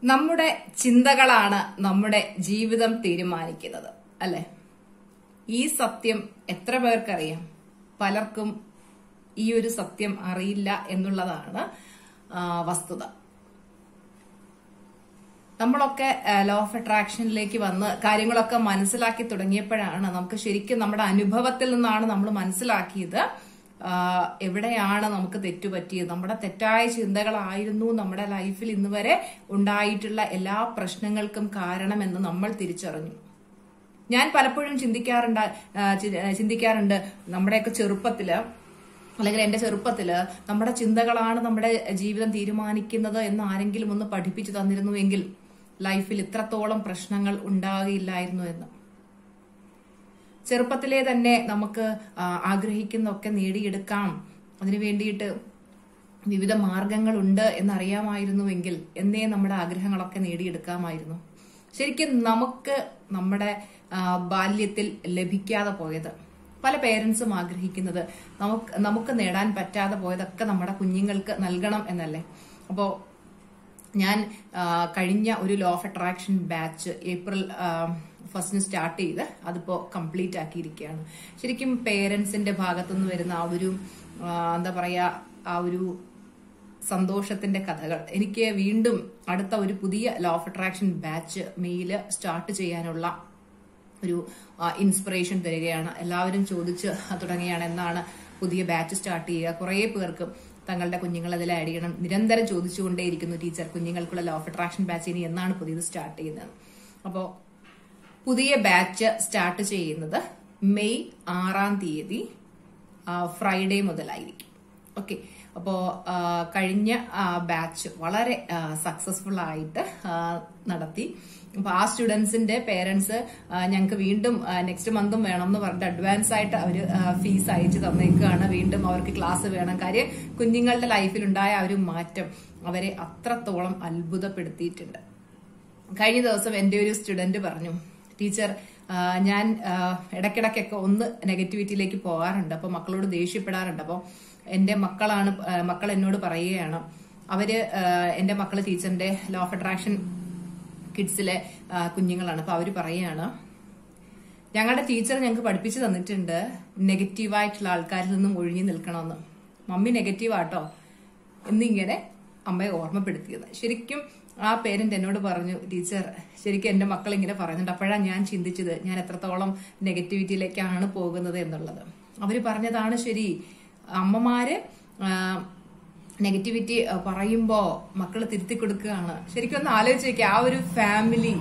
നമ്മുടെ ചിന്തകളാണ് നമ്മുടെ ജീവിതം തീരുമാനിക്കുന്നത് അല്ലെ ഈ സത്യം എത്ര പേർക്കറിയാം പലർക്കും ഈ ഒരു സത്യം അറിയില്ല എന്നുള്ളതാണ് ആ, വസ്തുത നമ്മളൊക്കെ ലോ ഓഫ് അട്രാക്ഷനിലേക്ക് വന്ന് കാര്യങ്ങളൊക്കെ മനസ്സിലാക്കി തുടങ്ങിയപ്പോഴാണ് നമുക്ക് ശരിക്കും നമ്മുടെ അനുഭവത്തിൽ നിന്നാണ് നമ്മൾ മനസ്സിലാക്കിയത് ആ, എവിടെയാണ് നമുക്ക് തെറ്റുപറ്റിയത് നമ്മുടെ തെറ്റായ ചിന്തകളായിരുന്നു നമ്മുടെ ലൈഫിൽ ഇന്ന് വരെ ഉണ്ടായിട്ടുള്ള എല്ലാ പ്രശ്നങ്ങൾക്കും കാരണമെന്ന് നമ്മൾ തിരിച്ചറിഞ്ഞു ഞാൻ പലപ്പോഴും ചിന്തിക്കാറുണ്ട് ആ, ചി- ചിന്തിക്കാറുണ്ട് നമ്മുടെയൊക്കെ ചെറുപ്പത്തില് അല്ലെങ്കിൽ എന്റെ ചെറുപ്പത്തില് നമ്മുടെ ചിന്തകളാണ് നമ്മുടെ ജീവിതം തീരുമാനിക്കുന്നത് എന്ന് ആരെങ്കിലും ഒന്ന് പഠിപ്പിച്ചു തന്നിരുന്നുവെങ്കിൽ ലൈഫിൽ ഇത്രത്തോളം പ്രശ്നങ്ങൾ ഉണ്ടാകില്ലായിരുന്നു എന്ന് ചെറുപ്പത്തിലെ തന്നെ നമുക്ക് ആ, ആഗ്രഹിക്കുന്നതൊക്കെ നേടിയെടുക്കാം അതിനു വേണ്ടിയിട്ട് വിവിധ മാർഗങ്ങളുണ്ട് എന്നറിയാമായിരുന്നുവെങ്കിൽ എന്നേ നമ്മുടെ ആഗ്രഹങ്ങളൊക്കെ നേടിയെടുക്കാമായിരുന്നു ശരിക്കും നമുക്ക് നമ്മുടെ ആ, ബാല്യത്തിൽ ലഭിക്കാതെ പോയത് പല പേരൻസും ആഗ്രഹിക്കുന്നത് നമുക്ക് നമുക്ക് നേടാൻ പറ്റാതെ പോയതൊക്കെ നമ്മുടെ കുഞ്ഞുങ്ങൾക്ക് നൽകണം എന്നല്ലേ അപ്പോ ഞാൻ ആ, കഴിഞ്ഞ ഒരു law of attraction batch April ഫസ്റ്റിന് സ്റ്റാർട്ട് ചെയ്ത് അതിപ്പോ കംപ്ലീറ്റ് ആക്കിയിരിക്കുകയാണ് ശരിക്കും പേരൻസിന്റെ ഭാഗത്തുനിന്ന് വരുന്ന ആ ഒരു ആ, എന്താ പറയാ ആ ഒരു സന്തോഷത്തിന്റെ കഥകൾ എനിക്ക് വീണ്ടും അടുത്ത ഒരു പുതിയ ലോ ഓഫ് അട്രാക്ഷൻ ബാച്ച് മെയില് സ്റ്റാർട്ട് ചെയ്യാനുള്ള ഒരു ഇൻസ്പിറേഷൻ തരികയാണ് എല്ലാവരും ചോദിച്ച് തുടങ്ങിയാണ് എന്നാണ് പുതിയ ബാച്ച് സ്റ്റാർട്ട് ചെയ്യുക കുറേ പേർക്ക് തങ്ങളുടെ കുഞ്ഞുങ്ങൾ അതിൽ ആഡ് ചെയ്യണം നിരന്തരം ചോദിച്ചുകൊണ്ടേയിരിക്കുന്നു ടീച്ചർ കുഞ്ഞുങ്ങൾക്കുള്ള ലോ ഓഫ് അട്രാക്ഷൻ ബാച്ച് ഇനി എന്നാണ് പുതിയത് സ്റ്റാർട്ട് ചെയ്യുന്നത് അപ്പോൾ പുതിയ ബാച്ച് സ്റ്റാർട്ട് ചെയ്യുന്നത് മെയ് ആറാം തീയതി ഫ്രൈഡേ മുതലായിരിക്കും ഓക്കെ അപ്പോ ആ, കഴിഞ്ഞ ബാച്ച് വളരെ സക്സസ്ഫുൾ ആയിട്ട് ആ, നടത്തി അപ്പൊ ആ സ്റ്റുഡൻസിന്റെ പേരൻസ് ഞങ്ങൾക്ക് വീണ്ടും നെക്സ്റ്റ് മന്തും വേണം എന്ന് പറഞ്ഞിട്ട് അഡ്വാൻസ് ആയിട്ട് അവർ ഫീസ് അയച്ചു തന്നേക്കാണ് വീണ്ടും അവർക്ക് ക്ലാസ് വേണം കാര്യം കുഞ്ഞുങ്ങളുടെ ലൈഫിലുണ്ടായ ആ ഒരു മാറ്റം അവരെ അത്രത്തോളം അത്ഭുതപ്പെടുത്തിയിട്ടുണ്ട് കഴിഞ്ഞ ദിവസം എന്റെ ഒരു സ്റ്റുഡന്റ് പറഞ്ഞു ടീച്ചർ ആ, ഞാൻ ആ, ഇടയ്ക്കിടയ്ക്കൊക്കെ ഒന്ന് നെഗറ്റിവിറ്റിയിലേക്ക് പോകാറുണ്ട് അപ്പൊ മക്കളോട് ദേഷ്യപ്പെടാറുണ്ട് അപ്പോൾ എന്റെ മക്കളാണ് ആ, മക്കൾ എന്നോട് പറയുകയാണ് അവര് ആ, എന്റെ മക്കള് ടീച്ചറിന്റെ ലോ ഓഫ് അട്രാക്ഷൻ കിഡ്സിലെ ആ, കുഞ്ഞുങ്ങളാണ് അപ്പൊ അവര് പറയുകയാണ് ഞങ്ങളുടെ ടീച്ചർ ഞങ്ങൾക്ക് പഠിപ്പിച്ചു തന്നിട്ടുണ്ട് നെഗറ്റീവായിട്ടുള്ള ആൾക്കാരിൽ നിന്നും ഒഴിഞ്ഞു നിൽക്കണമെന്ന് മമ്മി നെഗറ്റീവ് ആട്ടോ എന്നിങ്ങനെ അമ്മയെ ഓർമ്മപ്പെടുത്തിയത് ശരിക്കും ആ പേരന്റ് എന്നോട് പറഞ്ഞു ടീച്ചർ ശരിക്കും എന്റെ മക്കൾ ഇങ്ങനെ പറയുന്നുണ്ട് അപ്പോഴാണ് ഞാൻ ചിന്തിച്ചത് ഞാൻ എത്രത്തോളം നെഗറ്റിവിറ്റിയിലേക്കാണ് പോകുന്നത് എന്നുള്ളത് അവര് പറഞ്ഞതാണ് ശരി അമ്മമാര് ആ, നെഗറ്റിവിറ്റി ആ, പറയുമ്പോ മക്കള് തിരുത്തി കൊടുക്കുകയാണ് ശരിക്കും ഒന്ന് ആലോചിച്ച് നോക്കിയ ആ ഒരു ഫാമിലി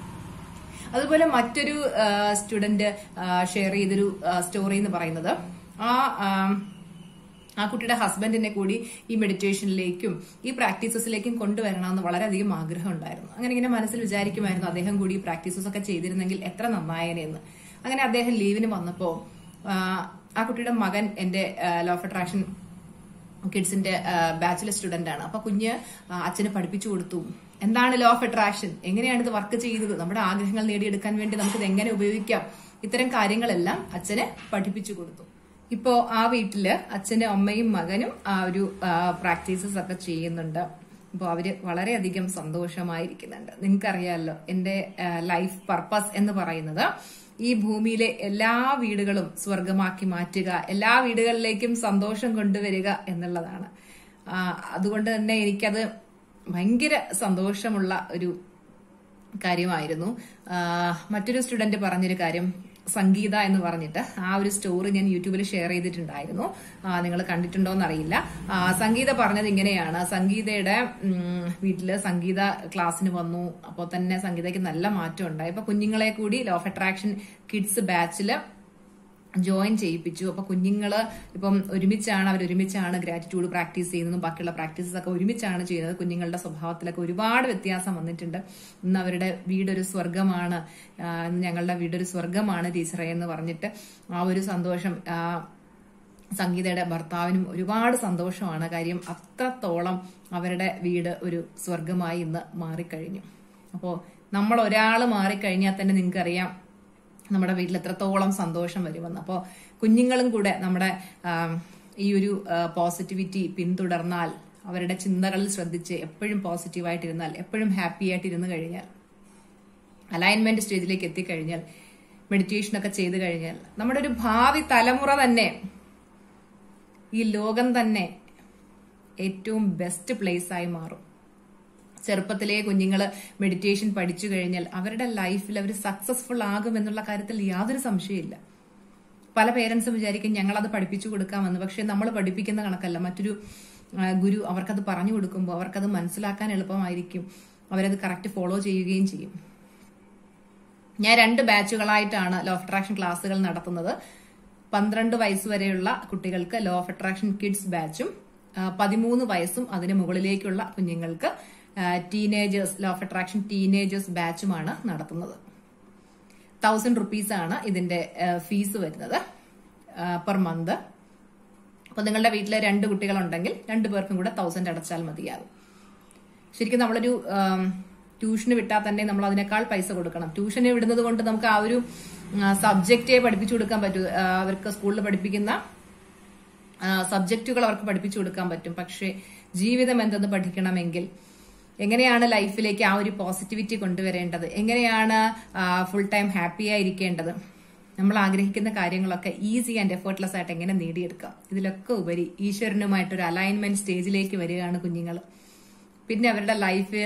അതുപോലെ മറ്റൊരു സ്റ്റുഡന്റ് ഷെയർ ചെയ്തൊരു സ്റ്റോറി എന്ന് പറയുന്നത് ആ ആ, ആ കുട്ടിയുടെ ഹസ്ബൻഡിനെ കൂടി ഈ മെഡിറ്റേഷനിലേക്കും ഈ പ്രാക്ടീസസിലേക്കും കൊണ്ടുവരണമെന്ന് വളരെയധികം ആഗ്രഹം ഉണ്ടായിരുന്നു അങ്ങനെ ഇങ്ങനെ മനസ്സിൽ വിചാരിക്കുമായിരുന്നു അദ്ദേഹം കൂടി ഈ പ്രാക്ടീസസ് ഒക്കെ ചെയ്തിരുന്നെങ്കിൽ എത്ര നന്നായേനെന്ന് അങ്ങനെ അദ്ദേഹം ലീവിന് വന്നപ്പോ ആ, ആ കുട്ടിയുടെ മകൻ എന്റെ ലോ ഓഫ് അട്രാക്ഷൻ കിഡ്സിന്റെ ബാച്ചിലർ സ്റ്റുഡന്റ് ആണ് അപ്പൊ കുഞ്ഞ് ആ, അച്ഛന് പഠിപ്പിച്ചു കൊടുത്തു എന്താണ് ലോ ഓഫ് അട്രാക്ഷൻ എങ്ങനെയാണ് ഇത് വർക്ക് ചെയ്യുന്നത് നമ്മുടെ ആഗ്രഹങ്ങൾ നേടിയെടുക്കാൻ വേണ്ടി നമുക്ക് ഇത് എങ്ങനെ ഉപയോഗിക്കാം ഇത്തരം കാര്യങ്ങളെല്ലാം അച്ഛന് പഠിപ്പിച്ചു കൊടുത്തു ഇപ്പോ ആ വീട്ടില് അച്ഛനും അമ്മയും മകനും ആ ഒരു പ്രാക്ടീസസ് ഒക്കെ ചെയ്യുന്നുണ്ട് അപ്പോൾ അവര് വളരെയധികം സന്തോഷമായിരിക്കുന്നുണ്ട് നിങ്ങൾക്കറിയാമല്ലോ എന്റെ ലൈഫ് പർപ്പസ് എന്ന് പറയുന്നത് ഈ ഭൂമിയിലെ എല്ലാ വീടുകളും സ്വർഗമാക്കി മാറ്റുക എല്ലാ വീടുകളിലേക്കും സന്തോഷം കൊണ്ടുവരിക എന്നുള്ളതാണ് ആ, അതുകൊണ്ട് തന്നെ എനിക്കത് ഭയങ്കര സന്തോഷമുള്ള ഒരു കാര്യമായിരുന്നു ആ, മറ്റൊരു സ്റ്റുഡന്റ് പറഞ്ഞൊരു കാര്യം സംഗീത എന്ന് പറഞ്ഞിട്ട് ആ ഒരു സ്റ്റോറി ഞാൻ യൂട്യൂബിൽ ഷെയർ ചെയ്തിട്ടുണ്ടായിരുന്നു നിങ്ങൾ കണ്ടിട്ടുണ്ടോ എന്നറിയില്ല ആ, സംഗീത പറഞ്ഞത് ഇങ്ങനെയാണ് സംഗീതയുടെ ഉം, വീട്ടില് സംഗീത ക്ലാസ്സിന് വന്നു അപ്പോൾ തന്നെ സംഗീതയ്ക്ക് നല്ല മാറ്റം ഉണ്ടായി അപ്പൊ കുഞ്ഞുങ്ങളെ കൂടി ലോ ഓഫ് അട്രാക്ഷൻ കിഡ്സ് ബാച്ചില് ജോയിൻ ചെയ്യിപ്പിച്ചു അപ്പൊ കുഞ്ഞുങ്ങള് ഇപ്പം ഒരുമിച്ചാണ് അവർ ഒരുമിച്ചാണ് ഗ്രാറ്റിറ്റ്യൂഡ് പ്രാക്ടീസ് ചെയ്യുന്നതും ബാക്കിയുള്ള പ്രാക്ടീസസ് ഒക്കെ ഒരുമിച്ചാണ് ചെയ്യുന്നത് കുഞ്ഞുങ്ങളുടെ സ്വഭാവത്തിലൊക്കെ ഒരുപാട് വ്യത്യാസം വന്നിട്ടുണ്ട് ഇന്ന് അവരുടെ വീടൊരു സ്വർഗമാണ് ആ, ഇന്ന് ഞങ്ങളുടെ വീടൊരു സ്വർഗമാണ് ടീച്ചറെ എന്ന് പറഞ്ഞിട്ട് ആ ഒരു സന്തോഷം ആ, സംഗീതയുടെ ഭർത്താവിനും ഒരുപാട് സന്തോഷമാണ് കാര്യം അത്രത്തോളം അവരുടെ വീട് ഒരു സ്വർഗമായി ഇന്ന് മാറിക്കഴിഞ്ഞു അപ്പോൾ നമ്മൾ ഒരാൾ മാറിക്കഴിഞ്ഞാൽ തന്നെ നിങ്ങൾക്കറിയാം നമ്മുടെ വീട്ടിൽ എത്രത്തോളം സന്തോഷം വരുമെന്ന് അപ്പോൾ കുഞ്ഞുങ്ങളും കൂടെ നമ്മുടെ ആം, ഈ ഒരു പോസിറ്റിവിറ്റി പിന്തുടർന്നാൽ അവരുടെ ചിന്തകളിൽ ശ്രദ്ധിച്ച് എപ്പോഴും പോസിറ്റീവായിട്ടിരുന്നാൽ എപ്പോഴും ഹാപ്പി ആയിട്ടിരുന്നു കഴിഞ്ഞാൽ അലൈൻമെന്റ് സ്റ്റേജിലേക്ക് എത്തിക്കഴിഞ്ഞാൽ മെഡിറ്റേഷൻ ഒക്കെ ചെയ്തു കഴിഞ്ഞാൽ നമ്മുടെ ഒരു ഭാവി തലമുറ തന്നെ ഈ ലോകം തന്നെ ഏറ്റവും ബെസ്റ്റ് പ്ലേസ് ആയി മാറും ചെറുപ്പത്തിലെ കുഞ്ഞുങ്ങൾ മെഡിറ്റേഷൻ പഠിച്ചു കഴിഞ്ഞാൽ അവരുടെ ലൈഫിൽ അവർ സക്സസ്ഫുൾ ആകും എന്നുള്ള കാര്യത്തിൽ യാതൊരു സംശയമില്ല പല പേരൻസും വിചാരിക്കും ഞങ്ങൾ അത് പഠിപ്പിച്ചു കൊടുക്കാമെന്ന് പക്ഷെ നമ്മൾ പഠിപ്പിക്കുന്ന കണക്കല്ല മറ്റൊരു ആ, ഗുരു അവർക്കത് പറഞ്ഞു കൊടുക്കുമ്പോൾ അവർക്കത് മനസ്സിലാക്കാൻ എളുപ്പമായിരിക്കും അവരത് കറക്റ്റ് ഫോളോ ചെയ്യുകയും ചെയ്യും ഞാൻ രണ്ട് ബാച്ചുകളായിട്ടാണ് ലോ ഓഫ് അട്രാക്ഷൻ ക്ലാസ്സുകൾ നടത്തുന്നത് പന്ത്രണ്ട് വയസ്സ് വരെയുള്ള കുട്ടികൾക്ക് ലോ ഓഫ് അട്രാക്ഷൻ കിഡ്സ് ബാച്ചും ആ, പതിമൂന്ന് വയസ്സും അതിന് മുകളിലേക്കുള്ള കുഞ്ഞുങ്ങൾക്ക് teenagers law of attraction teenagers ബാച്ചുമാണ് നടത്തുന്നത് തൗസൻഡ് റുപ്പീസ് ആണ് ഇതിന്റെ ഫീസ് വരുന്നത് പെർ മന്ത് അപ്പൊ നിങ്ങളുടെ വീട്ടിലെ രണ്ട് കുട്ടികളുണ്ടെങ്കിൽ രണ്ടു പേർക്കും കൂടെ തൗസൻഡ് അടച്ചാൽ മതിയാകും ശരിക്കും നമ്മളൊരു ആം, ട്യൂഷന് വിട്ടാൽ തന്നെ നമ്മൾ അതിനേക്കാൾ പൈസ കൊടുക്കണം ട്യൂഷന് വിടുന്നത് കൊണ്ട് നമുക്ക് ആ ഒരു സബ്ജക്റ്റേ പഠിപ്പിച്ചു കൊടുക്കാൻ പറ്റൂ ആ, അവർക്ക് സ്കൂളിൽ പഠിപ്പിക്കുന്ന സബ്ജക്റ്റുകൾ അവർക്ക് പഠിപ്പിച്ചു കൊടുക്കാൻ പറ്റും പക്ഷേ ജീവിതം എന്തെന്ന് പഠിക്കണമെങ്കിൽ എങ്ങനെയാണ് ലൈഫിലേക്ക് ആ ഒരു പോസിറ്റിവിറ്റി കൊണ്ടുവരേണ്ടത് എങ്ങനെയാണ് ഫുൾ ടൈം ഹാപ്പി ആയിരിക്കേണ്ടത് നമ്മൾ ആഗ്രഹിക്കുന്ന കാര്യങ്ങളൊക്കെ ഈസി ആൻഡ് എഫേർട്ട്ലെസ് ആയിട്ട് എങ്ങനെ നേടിയെടുക്കാം ഇതിലൊക്കെ ഉപരി ഈശ്വരനുമായിട്ടൊരു അലൈൻമെന്റ് സ്റ്റേജിലേക്ക് വരികയാണ് കുഞ്ഞുങ്ങൾ പിന്നെ അവരുടെ ലൈഫ്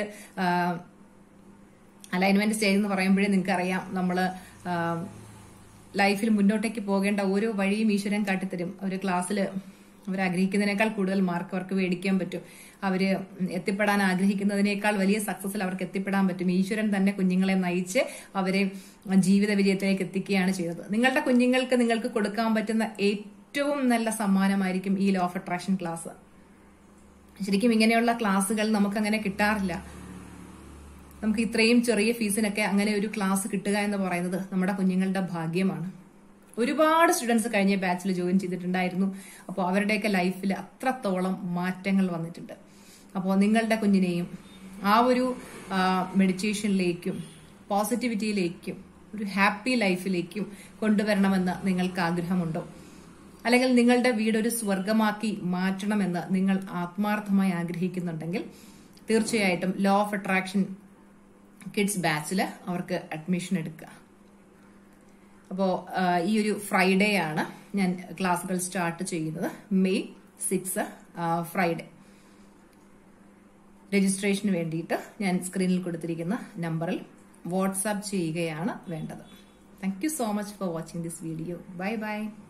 അലൈൻമെന്റ് സ്റ്റേജ് എന്ന് പറയുമ്പോഴേ നിങ്ങൾക്ക് അറിയാം നമ്മള് ലൈഫിൽ മുന്നോട്ടേക്ക് പോകേണ്ട ഓരോ വഴിയും ഈശ്വരൻ കാട്ടിത്തരും ഒരു ക്ലാസ്സിൽ അവർ ആഗ്രഹിക്കുന്നതിനേക്കാൾ കൂടുതൽ മാർക്ക് അവർക്ക് മേടിക്കാൻ പറ്റും അവര് എത്തിപ്പെടാൻ ആഗ്രഹിക്കുന്നതിനേക്കാൾ വലിയ സക്സസിൽ അവർക്ക് എത്തിപ്പെടാൻ പറ്റും ഈശ്വരൻ തന്നെ കുഞ്ഞുങ്ങളെ നയിച്ച് അവരെ ജീവിത വിജയത്തിലേക്ക് എത്തിക്കുകയാണ് ചെയ്തത് നിങ്ങളുടെ കുഞ്ഞുങ്ങൾക്ക് നിങ്ങൾക്ക് കൊടുക്കാൻ പറ്റുന്ന ഏറ്റവും നല്ല സമ്മാനമായിരിക്കും ഈ ലോ ഓഫ് അട്രാക്ഷൻ ക്ലാസ് ശരിക്കും ഇങ്ങനെയുള്ള ക്ലാസ്സുകൾ നമുക്കങ്ങനെ കിട്ടാറില്ല നമുക്ക് ഇത്രയും ചെറിയ ഫീസിനൊക്കെ അങ്ങനെ ഒരു ക്ലാസ് കിട്ടുക എന്ന് പറയുന്നത് നമ്മുടെ കുഞ്ഞുങ്ങളുടെ ഭാഗ്യമാണ് ഒരുപാട് സ്റ്റുഡൻസ് കഴിഞ്ഞ ബാച്ചിൽ ജോയിൻ ചെയ്തിട്ടുണ്ടായിരുന്നു അപ്പോൾ അവരുടെയൊക്കെ ലൈഫിൽ അത്രത്തോളം മാറ്റങ്ങൾ വന്നിട്ടുണ്ട് അപ്പോൾ നിങ്ങളുടെ കുഞ്ഞിനെയും ആ ഒരു മെഡിറ്റേഷനിലേക്കും പോസിറ്റിവിറ്റിയിലേക്കും ഒരു ഹാപ്പി ലൈഫിലേക്കും കൊണ്ടുവരണമെന്ന് നിങ്ങൾക്ക് ആഗ്രഹമുണ്ടോ അല്ലെങ്കിൽ നിങ്ങളുടെ വീട് ഒരു സ്വർഗമാക്കി മാറ്റണമെന്ന് നിങ്ങൾ ആത്മാർത്ഥമായി ആഗ്രഹിക്കുന്നുണ്ടെങ്കിൽ തീർച്ചയായിട്ടും ലോ ഓഫ് അട്രാക്ഷൻ കിഡ്സ് ബാച്ചിൽ അവർക്ക് അഡ്മിഷൻ എടുക്കുക അപ്പോൾ ഈ ഒരു ഫ്രൈഡേ ആണ് ഞാൻ ക്ലാസ്സുകൾ സ്റ്റാർട്ട് ചെയ്യുന്നത് മെയ് സിക്സ് ഫ്രൈഡേ രജിസ്ട്രേഷന് വേണ്ടിയിട്ട് ഞാൻ സ്ക്രീനിൽ കൊടുത്തിരിക്കുന്ന നമ്പറിൽ വാട്സാപ്പ് ചെയ്യുകയാണ് വേണ്ടത് thank you so much for watching this video bye by